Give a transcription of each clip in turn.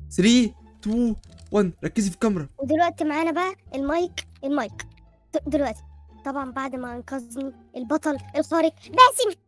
3 2 1 ركزي في الكاميرا ودلوقتي معانا بقى المايك المايك د- دلوقتي طبعا بعد ما انقذني البطل الخارق باسم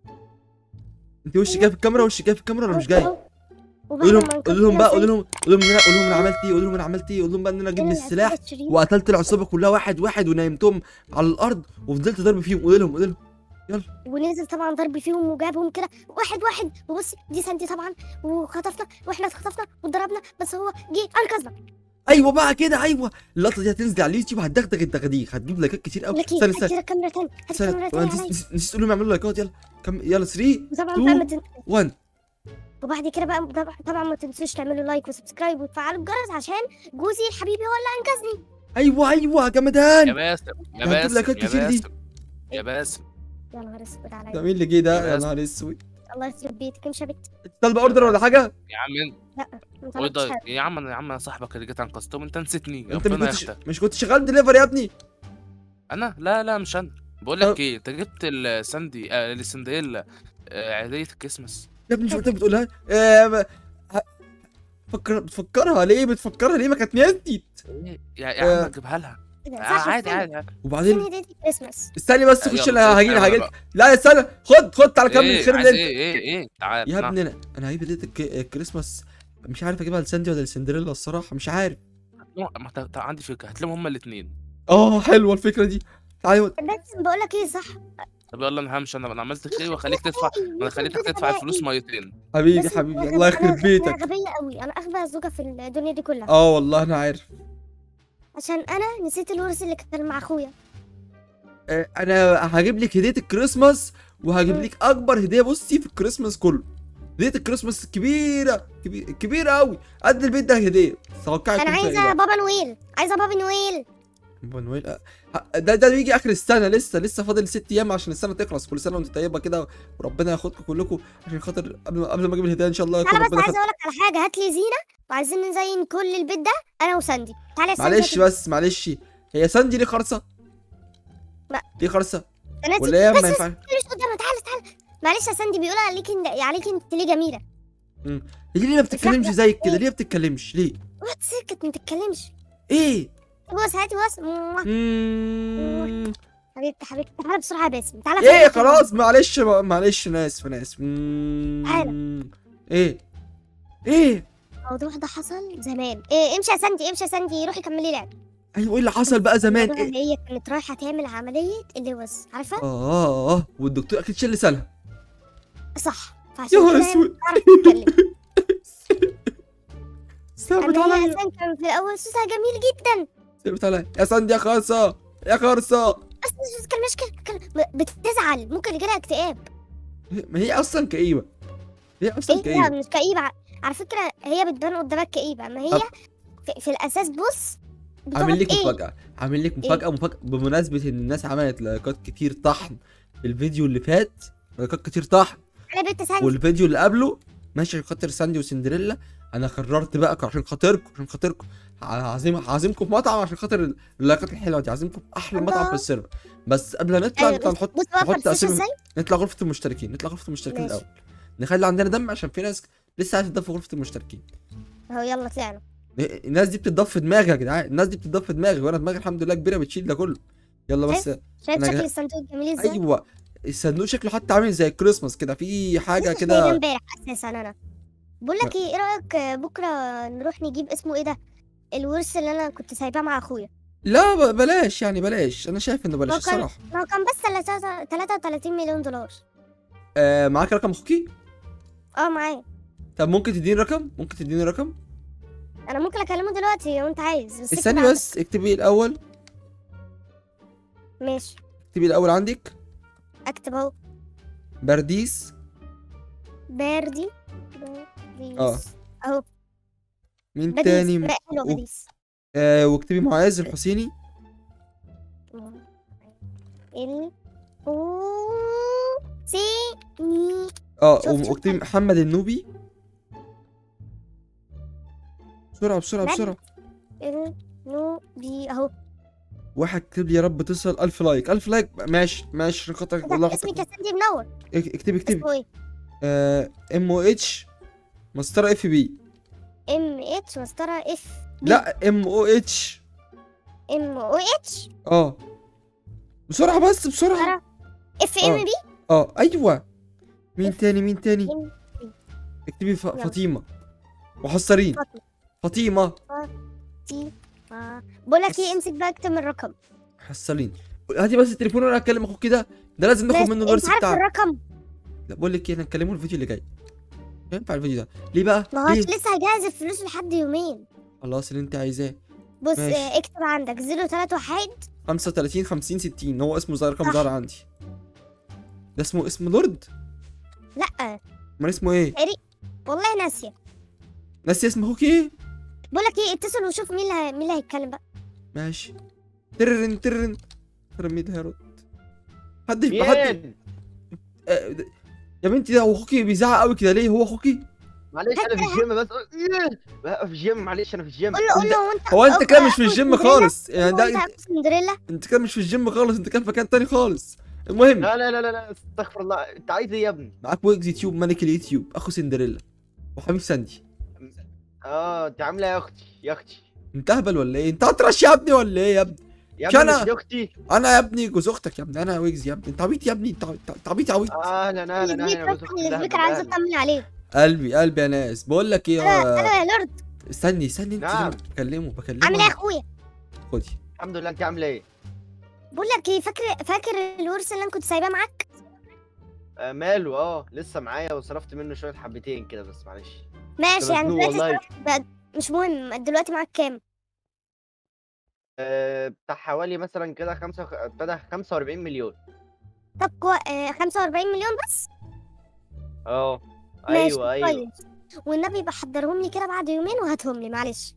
انت وشك جاي في الكاميرا وشك جاي في الكاميرا ولا مش جاي أهو. وبعد قول لهم ما قول لهم بقى قول أنقذني لهم قول لهم إن أنا- قول لهم انا عملت ايه قول لهم انا عملت ايه قول لهم بقى ان انا جبت الأسئلة السلاح الشريف. وقتلت العصابه كلها واحد واحد ونيمتهم على الارض وفضلت ضرب فيهم قول لهم قول لهم ونزل طبعا ضرب فيهم وجابهم كده واحد واحد وبص دي سنتي طبعا وخطفنا واحنا اتخطفنا واتضربنا بس هو جه انقذنا ايوه بقى كده ايوه اللقطه دي هتنزل على اليوتيوب هتدغدغ الدغاديغ هتجيب لايكات كتير قوي لكن استنى هات استنى كده الكاميرا تاني هات استنى الكاميرا أنا تاني نسيت عليا نسيت- نسيت تقول لهم يعملوا لايكات يلا كم يلا 3 وطبعا تو- بقى ما تن- 1 وبعد كده بقى طبعا- طبعا ما تنسوش تعملوا لايك وسبسكرايب وتفعلوا الجرس عشان جوزي الحبيبي هو اللي انقذني ايوه ايوه يا يا جمدان باسم يا ده هتجيب باسم لايكات يا كتير دي. باسم يا باسم يا نهار اسود ده عليا مين اللي جه ده يا يا بس. نهار اسود الله يخرب بيتك امشي يا بت طالبه اوردر ولا حاجه يا عم ما انت طلبتش ده حاجة. يا عم انا يا عم انا صاحبك اللي جيت انقذتهم انت نسيتني انت مش ربنا كنت ياخدك مش كنت شغال دليفر يا ابني انا لا لا مش انا بقول طب- لك ايه انت جبت الساندي آه السندريلا آه عيدية الكريسماس يا ابني مش قلت لك بتقولها آه ما- ه- فكر بتفكرها ليه بتفكرها ليه ما كانت نسيت ايه يا يا آه. عم اجيبها لها إيه ده؟ آه صح عادي استنى. عادي عادي فين وبعدين هدية الكريسماس استني بس آه، خش يلا، انا هجي استنى هجي بقى. لا استنى خد خد تعالى كمل ايه الخير عايز اللي ايه ايه ايه تعال يا نعم. ابني انا انا هجيب هديه الك- الكريسماس مش عارف اجيبها لساندي ولا لسندريلا الصراحه مش عارف هتلم- ما ت- ت- عندي فكره هتلم هما الاثنين اه حلوه الفكره دي تعالي بس بقول لك ايه صح طب يلا انا همشي انا انا عملت خير واخليك تدفع انا خليتك تدفع الفلوس مرتين حبيبي بس حبيبي أنا- الله يخرب أنا- بيتك انا غبيه قوي انا اغبى زوجه في الدنيا دي كلها اه والله انا عارف عشان انا نسيت الورث اللي كان مع اخويا آه، انا هجيب لك هديه الكريسماس وهجيب مم. لك اكبر هديه بصي في الكريسماس كله هديه الكريسماس كبيره كبيره كبيره قوي قد البيت ده هديه توقعي انا يكون فيها إيه عايزه بقى؟ بابا نويل عايزه بابا نويل بابا نويل آه، ه- ده ده بيجي اخر السنه لسه لسه فاضل ست ايام عشان السنه تخلص كل سنه وانتم طيبه كده وربنا ياخدكم كلكم عشان خاطر قبل ما قبل ما اجيب الهديه ان شاء الله يكون تعالى بس ربنا عايزه خد... اقول لك على حاجه هات لي زينه وعايزين نزين كل البيت ده انا وساندي تعالى يا ساندي معلش هات بس معلش هي ساندي ليه خرصه؟ لا. ليه خرصه؟ لي- أنا ولا هي بس ما ينفعش مش قدامها تعالى تعالى معلش يا ساندي بيقول عليك إن... عليك انت ليه جميله هي ليه ما بتتكلمش زيك كده؟ ليه ما بتتكلمش؟ ليه؟ وقت سكت ما تتكلمش ايه؟ بص هاتي بص موah. مم... حبيبتي حبيبتي تعالى بسرعه يا باسم تعالى ايه فوق. خلاص معلش معلش انا اسف انا اسف مم... تعالى. ايه؟ ايه؟ الموضوع ده حصل زمان إيه امشي يا ساندي امشي يا ساندي روحي كملي لعب ايوه ايه اللي حصل بقى زمان؟ الموضوع إيه؟ اللي هي كانت رايحه تعمل عمليه اللوز عارفه اه اه والدكتور اكيد شال لسانها صح يا فعشان نهار كده هي اسود بتعرف تتكلم ثابت اما هي عليا اساسا كان في الاول صوتها جميل جدا ثابت عليا يا ساندي يا خرصه يا خرصه بس مش كلمش كده كل- بتزعل ممكن يجيلها اكتئاب ما هي اصلا كئيبه هي اصلا ايه لا كئيبه مش كئيبه ع- على فكره هي بتبان قدامك كئيبه ما هي طب. في, في الاساس بص عامل بتقعد لك ايه مفاجأة عامل لك مفاجأة مفاجأة بمناسبة ان الناس عملت لايكات كتير طحن في الفيديو اللي فات لايكات كتير طحن انا بنت ساندي والفيديو اللي قبله ماشي عشان خاطر ساندي وسندريلا انا قررت بقى عشان خاطركم عشان خاطركم عازم عازمكم في مطعم عشان خاطر اللايكات الحلوه دي عازمكم في احلى الله. مطعم في السيرفر بس قبل ما نطلع ايوه نطلع بص نحط بص بقى نحط فرفشه اسامي ازاي نطلع غرفة المشتركين نطلع غرفة المشتركين ماشي. الاول نخلي عندنا دم عشان في ناس لسه عايزه تضاف في غرفة المشتركين اهو يلا طلعنا الناس دي بتضاف في دماغي يا جدعان الناس دي بتضاف في دماغي وانا دماغي الحمد لله كبيره بتشيل ده كله يلا بس شايف أنا شكل جا- الصندوق جميل ازاي ايوه الصندوق شكله حتى عامل زي الكريسماس كده في حاجه لسه كده شايلاه امبارح اساسا انا بقول لك ايه ايه رايك بكره نروح نجيب اسمه ايه ده الورث اللي انا كنت سايباه مع اخويا لا ب- بلاش يعني بلاش انا شايف انه بلاش هو كان- الصراحه ما هو كان بس 33 مليون دولار آه معاك رقم اخوكي اه معايا طب ممكن تديني رقم ممكن تديني رقم انا ممكن اكلمه دلوقتي لو انت عايز بس استني اكتب بس اكتبي الاول عندك. ماشي اكتبي الاول عندك اكتب اهو برديس باردي باريس اه. اهو مين باريس تاني لا حلو و- باريس آه واكتبي معاذ الحسيني ال او سي ني اه شوف- شوف واكتبي محمد النوبي بسرعه بسرعه نبي. بسرعه ال نو بي اهو واحد كتب لي يا رب تصل 1000 لايك 1000 لايك ماشي ماشي عشان خاطرك والله ده اسمي خاطرك كاسندي منور اك- اكتبي اكتبي اسمه ايه ام او اتش مسطره اف بي ام اتش مسطره اف لا ام او اتش ام او اتش اه بسرعه بس بسرعه اف ام آه. بي اه ايوه مين تاني مين تاني ام اكتبي ف... يلا. فاطمه وحصرين فاطمه فاطمه تي آه. بقول لك ايه بس. امسك بقى اكتب الرقم حصلين هاتي بس التليفون وانا هكلم اخوك كده ده لازم ناخد ماشي، منه انت الورث عارف بتاعك الرقم لا بقول لك ايه انا هنكلمه الفيديو اللي جاي مش هينفع الفيديو ده ليه بقى ما هو ليه لسه هجهز الفلوس لحد يومين خلاص اللي انت عايزاه بص ماشي. آه، اكتب عندك 0 واحد 35 50 60 هو اسمه زي رقم صح. ظاهر عندي ده اسمه اسم لورد لا امال اسمه ايه والله ناسيه ناسي اسم اخوك ايه بقول لك ايه اتصل وشوف مين اللي مين اللي هيتكلم بقى ماشي ترن ترن ترن مين ده هيرد محدش محد مين؟ آه، ده- يا بنتي ده هو اخوكي بيزعق قوي كده ليه هو اخوكي معلش انا في الجيم بس إيه؟ بقى في الجيم معلش انا في الجيم قول له قول له وانت هو انت كده مش في أخو الجيم سندريلا؟ خالص يعني ده وانت أخو سندريلا انت كده مش في الجيم خالص انت كده في مكان تاني خالص المهم لا لا لا لا لا استغفر الله انت عايز ايه يا ابني؟ معاك ويجز يوتيوب ملك اليوتيوب اخو سندريلا وحبيب ساندي اه انت عامله إيه يا اختي يا اختي انت اهبل ولا ايه انت اطرش يا ابني ولا ايه يا ابني يا مش ابني أنا. مش دي اختي انا يا ابني جوز اختك يا ابني انا ويجز يا ابني انت عبيط يا ابني انت عبيط- انت عبيط يا عبيط اهلا اهلا اهلا السبيكر يا جوز اختي السبيكر عايزه أهلاً. اطمن عليه قلبي قلبي يا ناس بقول لك ايه انا آه، انا يا لورد استني استني انت نعم. بكلمه بكلمه عامل ايه يا اخويا خدي الحمد لله انت عامله ايه؟ بقول لك ايه فاكر فاكر الورث اللي انا كنت سايباه معاك آه ماله اه لسه معايا وصرفت منه شويه حبتين كده بس معلش ماشي يعني مزنوق دلوقتي والله. صرفت بقى مش مهم دلوقتي معاك كام آه بتاع حوالي مثلا كده خمسة وخ- ابتدى 45 مليون طب كو... آه 45 مليون بس اه ماشي ايوه ايوه كويس والنبي بحضرهم لي كده بعد يومين وهاتهم لي معلش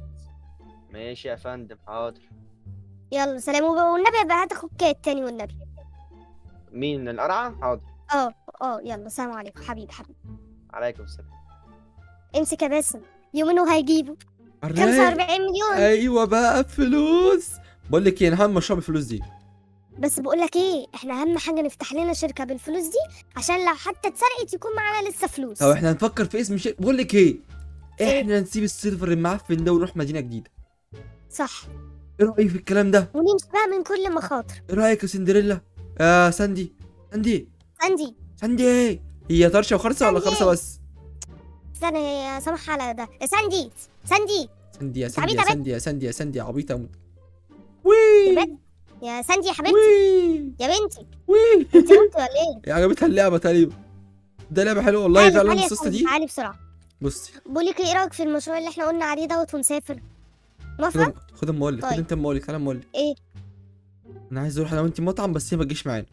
ماشي يا فندم حاضر يلا سلام وب- والنبي يبقى هات اخوك التاني والنبي مين القرعه؟ حاضر اه اه يلا سلام عليكم حبيبي حبيبي عليكم السلام امسك يا باسم يومين وهيجيبوا الرايق. 45 مليون ايوه بقى فلوس بقول لك ايه انا هم مشروع بالفلوس دي بس بقول لك ايه احنا اهم حاجه نفتح لنا شركه بالفلوس دي عشان لو حتى اتسرقت يكون معانا لسه فلوس طب احنا هنفكر في اسم شيء بقول لك ايه إيه؟ احنا نسيب السيرفر المعفن ده ونروح مدينه جديده صح ايه رايك في الكلام ده ونمشي بقى من كل مخاطر ايه رايك يا سندريلا يا ساندي ساندي ساندي ساندي هي طرشه وخرصه ولا ساندي. خرصه بس استنى يا سامح على ده يا ساندي ساندي ساندي يا أنت ساندي يا عبيطة ساندي يا ساندي يا ساندي يا عبيطه أموت. يا وي بنت يا ساندي يا حبيبتي وي يا بنتي وي انت مت ولا ايه يا عجبتها اللعبه تقريبا ده لعبه حلوه والله تعالي- فعلا تعالي يا السوسته ساندي، دي تعالي بسرعه بصي بقول لك ايه رايك في المشروع اللي احنا قلنا عليه دوت ونسافر خد موافقه أم- خد ام اقول لك خد طيب. انت ام اقول لك تعالى ام اقول لك ايه انا عايز اروح انا وانت مطعم بس هي ما تجيش معانا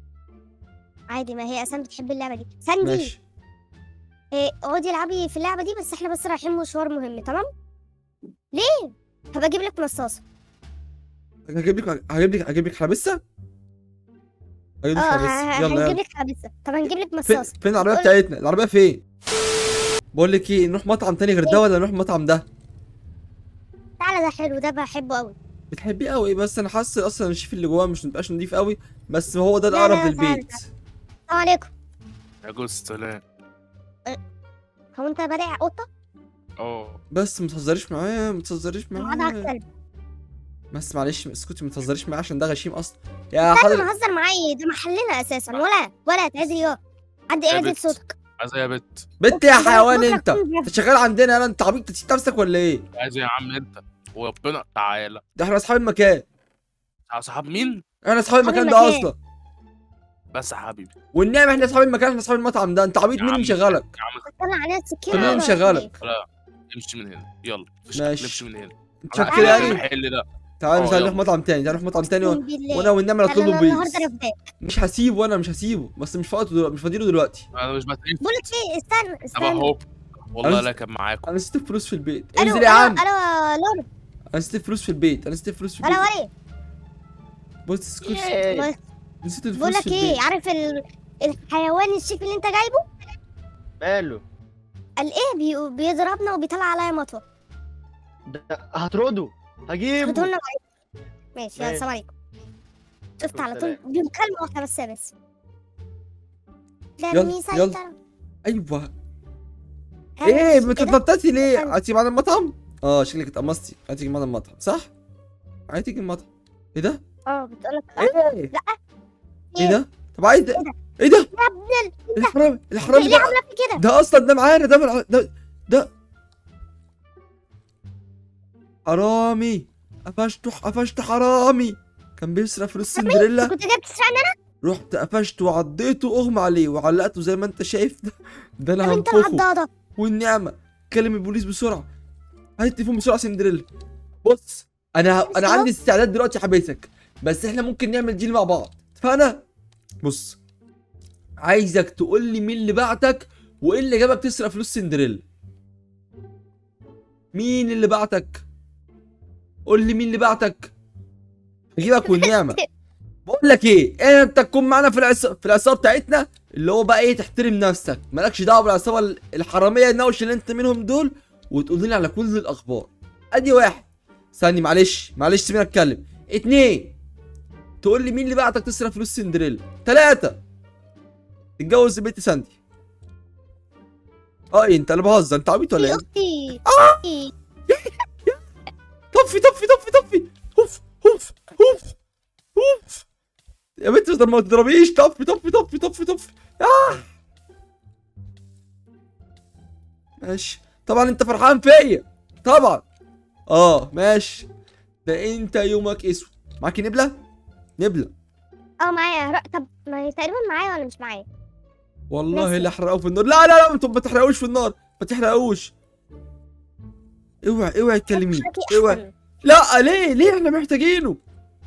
عادي ما هي اسام بتحب اللعبه دي ساندي ماشي إيه، اقعدي العبي في اللعبه دي بس احنا بس رايحين مشوار مهم تمام ليه هبقى اجيب لك مصاصه هجيب لك هجيب لك هجيب لك حلبسه هجيب لك اه حلبسه ه- يلا هنجيب يلا لك حبسه طب هنجيب لك فين مصاصه فين العربيه قول- بتاعتنا العربيه فين بقول لك ايه نروح مطعم تاني غير ده ولا نروح المطعم ده تعالى ده حلو ده بحبه قوي بتحبيه قوي بس انا حاسس اصلا الشيف اللي جواه مش مبقاش نضيف قوي بس هو ده لا، الاقرب لا، للبيت تعالى، السلام عليكم يا جوز سلام هو انت بارع قطه اه بس ما تهزريش معايا ما تهزريش وضعك معايا كلب بس معلش اسكتي ما تهزريش معايا عشان ده غشيم اصلا يا لا حضرتك انا مهزر معايا ده محلنا اساسا ولا ولا تعزي يا عدي يا اعدل بت. صوتك عايز إيه يا بت بنت يا بكرة حيوان تكون انت بكرة. انت شغال عندنا انا انت عبيط تسيب نفسك ولا ايه عايز إيه يا عم انت وربنا تعالى ده احنا اصحاب المكان صاحب مين احنا اصحاب المكان ده المكان. اصلا بس يا حبيبي والنعم احنا اصحاب المكان احنا اصحاب المطعم ده انت عبيط يا مين عم. مشغلك يا عم طلع عليها السكينه مين ولا- مشغلك لا امشي من هنا يلا مش ماشي. امشي من هنا انت أنا شايف كده قاعد في يعني المحل ده تعال اه، تعال نروح يلا. مطعم تاني تعال نروح مطعم تاني و- أقسم بالله. وانا والنعم انا نطلب له النهارده بيس رفداك مش هسيبه انا مش هسيبه بس مش فاضي دلوقتي مش فاضيله دلوقتي انا مش بتعرف بقول لك ايه استنى طب استنى اهو والله أنا- لا كان معاكم انا نسيت فلوس في البيت الو انزل يا عم الو الو لورد انا نسيت فلوس في البيت انا نسيت فلوس في الو البيت ولي بص اسكت إيه. بقول نسيت الفلوس لك في ايه البيت عارف ال... الحيوان الشيك اللي انت جايبه ماله قال ايه بي... بيضربنا وبيطلع عليا مطوه ده هطرده هجيبه هاتولنا معاك ماشي يلا ماشي. السلام عليكم شفت على طول السلام. بمكالمه واحده بس يا بس يلا، لمي يلا. سيطرة ايوه ايه مش كده؟ بتتنططي ليه استنى. هتيجي معانا المطعم اه شكلك اتقمصتي هتيجي معانا المطعم صح عايز تيجي المطعم ايه ده اه بتقولك ايه لا. ايه ده طب عايز ده؟ ايه ده يا ابن ال- الحرامي الحرامي ليه ده عامله في كده ده اصلا ده معانا ده من ده ده حرامي قفشته قفشته حرامي كان بيسرق فلوس سندريلا كنت جاي بتسرقني انا رحت قفشته وعضيته واغمى عليه وعلقته زي ما انت شايف ده ده طب انا انت هنفخه العضاضه والنعمه كلم البوليس بسرعه هات التليفون بسرعه سندريلا بص انا انا أهو. عندي استعداد دلوقتي حبيتك بس احنا ممكن نعمل ديل مع بعض اتفقنا بص عايزك تقول لي مين اللي بعتك وايه اللي جابك تسرق فلوس سندريلا مين اللي بعتك قول لي مين اللي بعتك اجيبك والنعمه بقول لك ايه انت تكون معانا في العصابه في العصابه بتاعتنا اللي هو بقى ايه تحترم نفسك مالكش دعوه بالعصابه ال- الحراميه النوش اللي انت منهم دول وتقول لي على كل الاخبار ادي واحد ثاني معلش معلش سيبيني اتكلم اتنين تقول لي مين اللي بعتك تسرق فلوس سندريلا تلاتة تتجوز بنت ساندي اه إيه انت انا بهزر انت عبيط ولا يا ايه اختي اختي طفي طفي طفي طفي اوف اوف اوف اوف يا بنت ما ما تضربيش طفي طفي طفي طفي طفي آه. ماشي طبعا انت فرحان فيا طبعا اه ماشي ده انت يومك اسود معاكي نبله نبله اه معايا ر- طب ما هي تقريبا معايا ولا مش معايا والله ناسي. اللي احرقه في النار لا لا لا انتوا ما تحرقوش في النار ما تحرقوش اوعي اوعي تكلميه شكلي اوعي أحسن. لا ليه ليه احنا محتاجينه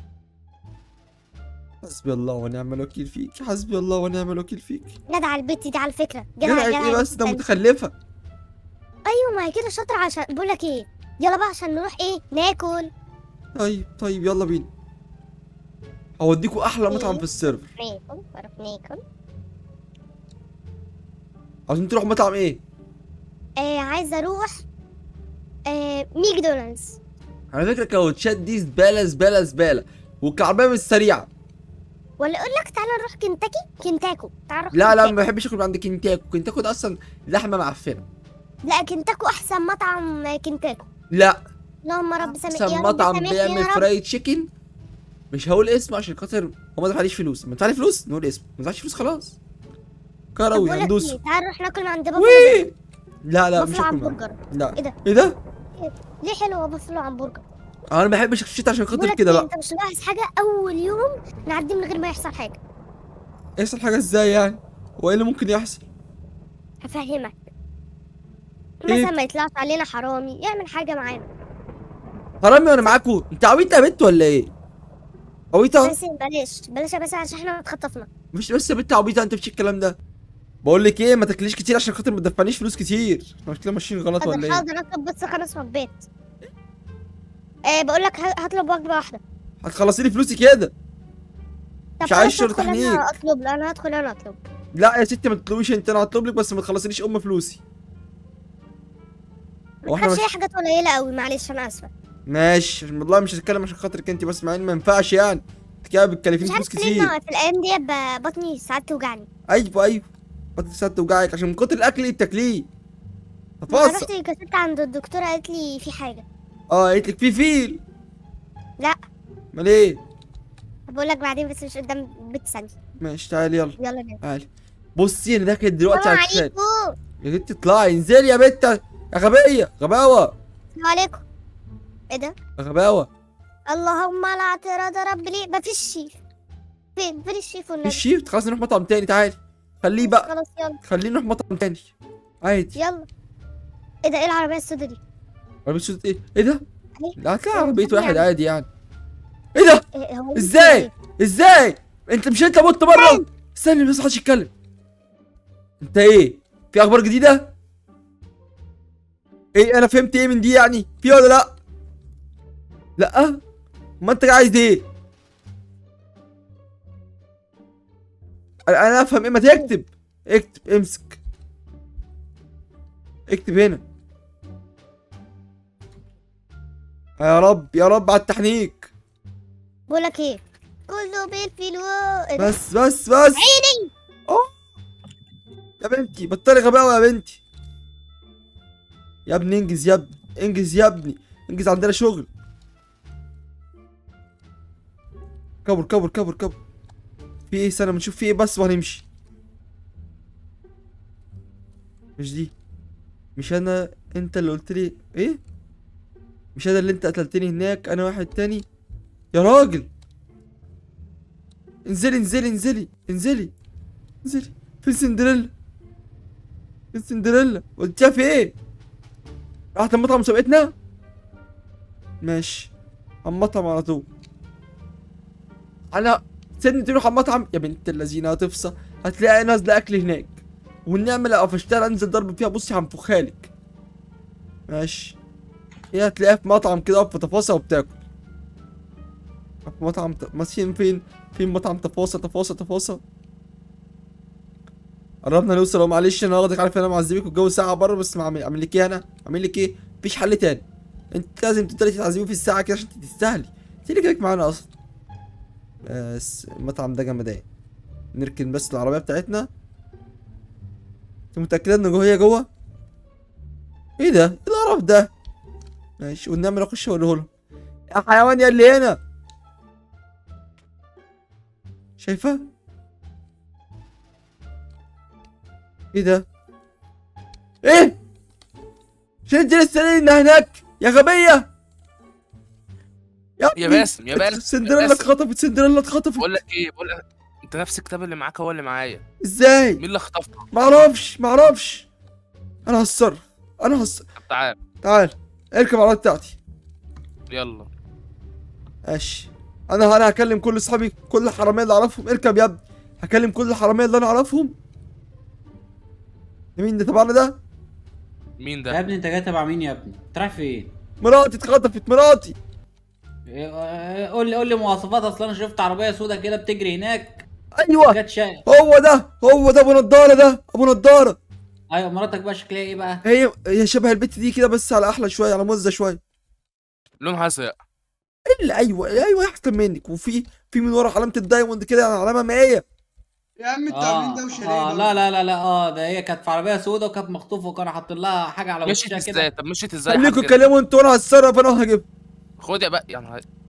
حسبي الله ونعم الوكيل فيك حسبي الله ونعم الوكيل فيك جدع البت دي على فكره جدع جدع جدع ايه بس البت ده دي. متخلفه ايوه ما هي كده شاطره عشان بقول لك ايه يلا بقى عشان نروح ايه ناكل طيب طيب يلا بينا هوديكوا احلى مطعم إيه؟ في السيرفر ناكل نروح ناكل عاوزين تروحوا مطعم ايه آه عايزه اروح آه ماكدونالدز على فكره كاوتشات دي زباله زباله زباله والكعبيه مش سريعه ولا اقول لك تعالى نروح كنتاكي كنتاكو تعالى نروح لا لا كنتاكو. ما بحبش اكل من عند كنتاكو كنتاكو ده اصلا لحمه معفنه لا كنتاكو احسن مطعم كنتاكو لا اللهم رب سامح يا احسن رب مطعم سامحني بيعمل يا رب. فرايد تشيكن مش هقول اسمه عشان خاطر هو ما دفعليش فلوس ما دفعلي فلوس نقول اسمه ما دفعليش فلوس خلاص طب كروي بقول لك هندوس إيه، تعالى نروح ناكل من عند بافلو وي لا لا مش بافلو هاكل معاه. همبرجر لا إيه ده؟ ايه ده ليه حلو بافلو همبرجر انا ما بحبش الشتا عشان بقول خاطر لك كده إيه، بقى انت مش ملاحظ حاجه اول يوم نعدي من غير ما يحصل حاجه يحصل حاجه ازاي يعني هو ايه اللي ممكن يحصل هفهمك إيه؟ مثلا ما يطلعش علينا حرامي يعمل حاجه معانا حرامي وانا معاكو انت عبيطه يا بنت ولا ايه عبيطه بس بلاش بلاش يا بس عشان احنا اتخطفنا مش بس يا بنت عبيطه انت مش الكلام ده بقول لك ايه ما تاكليش كتير عشان خاطر ما تدفعنيش فلوس كتير احنا مش كده ماشيين غلط حاضر ولا ايه حاضر اطلب بس خمس وجبات آه بقول لك ه- هطلب وجبه واحده هتخلصي لي فلوسي كده طب مش عايز خلاص شرطة هدخل تحنيك. انا اطلب لا انا هدخل انا اطلب لا يا ستي ما تطلبيش انت انا هطلب لك بس ما تخلصيليش ام فلوسي ما واحنا تخافش مش- هي حاجات قليله قوي معلش انا اسفه ماشي والله مش هتكلم عشان خاطرك انت بس مع ان ما ينفعش يعني انت كده بتكلفيني مش فلوس عارف ليه كتير ما في الايام دي ب- بطني ساعات توجعني ايوه ايوه بطل ساعات توجعك عشان من كتر الاكل اللي بتاكليه ما تفاصيل رحت كسبت عند الدكتوره قالت لي في حاجه اه قالت لك في فيل لا. امال ايه بقول لك بعدين بس مش قدام بنت ثانيه ماشي تعالي يلا يلا نام تعالي بصي انا داخل دلوقتي السلام على الشارع عليكم يا بنت اطلعي انزلي يا بنت يا غبيه غباوه السلام عليكم ايه ده يا غباوه اللهم لا اعتراض يا رب ليه مفيش شيف فين فين الشيف والنبي مش شيفت خلاص نروح مطعم تاني تعالي خليه بقى خلاص يلا خليه نروح مطعم تاني عادي يلا ايه ده ايه العربيه السوداء دي عربية صوت ايه ايه ده أهي. لا هتلاقي إيه، عربية طب واحد يعني. عادي يعني ايه ده إيه هو ازاي إيه؟ ازاي انت مش انت مت بره استني بس محدش يتكلم انت ايه في اخبار جديده ايه انا فهمت ايه من دي يعني في ولا لا لا ما انت عايز ايه انا أنا افهم ايه ما تكتب اكتب امسك اكتب هنا يا رب يا رب على التحنيك بقول لك ايه كله بالفلوس إيه ده؟ بس بس بس عيني يا بنتي بطلي غباوة يا بنتي يا ابني انجز يا ابني انجز يا ابني انجز عندنا شغل كبر كبر كبر كبر في ايه سنة بنشوف في ايه بس وهنمشي مش دي مش انا انت اللي قلت لي ايه مش انا اللي انت قتلتني هناك انا واحد تاني يا راجل انزلي انزلي انزلي انزلي انزلي فين سندريلا فين سندريلا وديها في ايه راحت المطعم سبقتنا ماشي على المطعم على طول انا سيبني تروح على المطعم يا بنت اللذينه هتفصى هتلاقي نازله اكل هناك والنعمه لو قفشتها انزل ضرب فيها بصي هنفخها لك ماشي هي هتلاقيها في مطعم كده في تفاصيل وبتاكل في مطعم ت... ماشيين فين فين مطعم تفاصيل تفاصيل تفاصيل قربنا نوصل أهو، معلش انا واخدك عارف انا معذبك والجو ساعه بره بس ما اعمل اعمل لك ايه انا اعمل لك ايه مفيش حل تاني انت لازم تفضلي تتعذبي في الساعه كده عشان تستاهلي انت اللي جايك معانا اصلا بس المطعم ده جمدان نركن بس العربيه بتاعتنا انت متاكده ان جوه هي جوه ايه ده ايه القرف ده ماشي ونعمل اخش اوريه لهم يا حيوان يا اللي هنا شايفه ايه ده ايه شلت لسه لنا هناك يا غبيه يا ابني، باسم يا باسم سندريلا يا باسم. اتخطفت سندريلا اتخطفت بقول لك ايه بقول لك انت نفس الكتاب اللي معاك هو اللي معايا ازاي مين اللي خطفها معرفش معرفش انا هتصرف انا هص طب تعال تعال اركب العربيه بتاعتي يلا ماشي انا انا هكلم كل اصحابي كل الحراميه اللي اعرفهم اركب يا ابني هكلم كل الحراميه اللي انا اعرفهم ده مين ده تبعنا ده مين يا ده ابني انت جاي تبع مين يا ابني؟ انت رايح فين؟ مراتي اتخطفت مراتي إيه، آه، قول لي قول لي مواصفات اصل انا شفت عربيه سودا كده بتجري هناك ايوه جت شا... هو ده هو ده ابو نضاره ده ابو نضاره ايوه مراتك بقى شكلها ايه بقى؟ هي هي شبه البت دي كده بس على احلى شويه على مزه شويه لونها ازرق الا ايوه ايوه احسن منك وفي في من ورا علامه الدايموند كده يعني علامه مائيه يا عم انتوا عاملين دوشه ليه اه بقى؟ لا لا لا لا اه ده هي كانت في عربيه سودا وكانت مخطوفه وكانوا حاطين لها حاجه على مشيت وشها ازاي كده طب مشيت ازاي يا خليكم حاج؟ تكلموا انتوا وانا هتصرف انا هجيب خد يا بقى يعني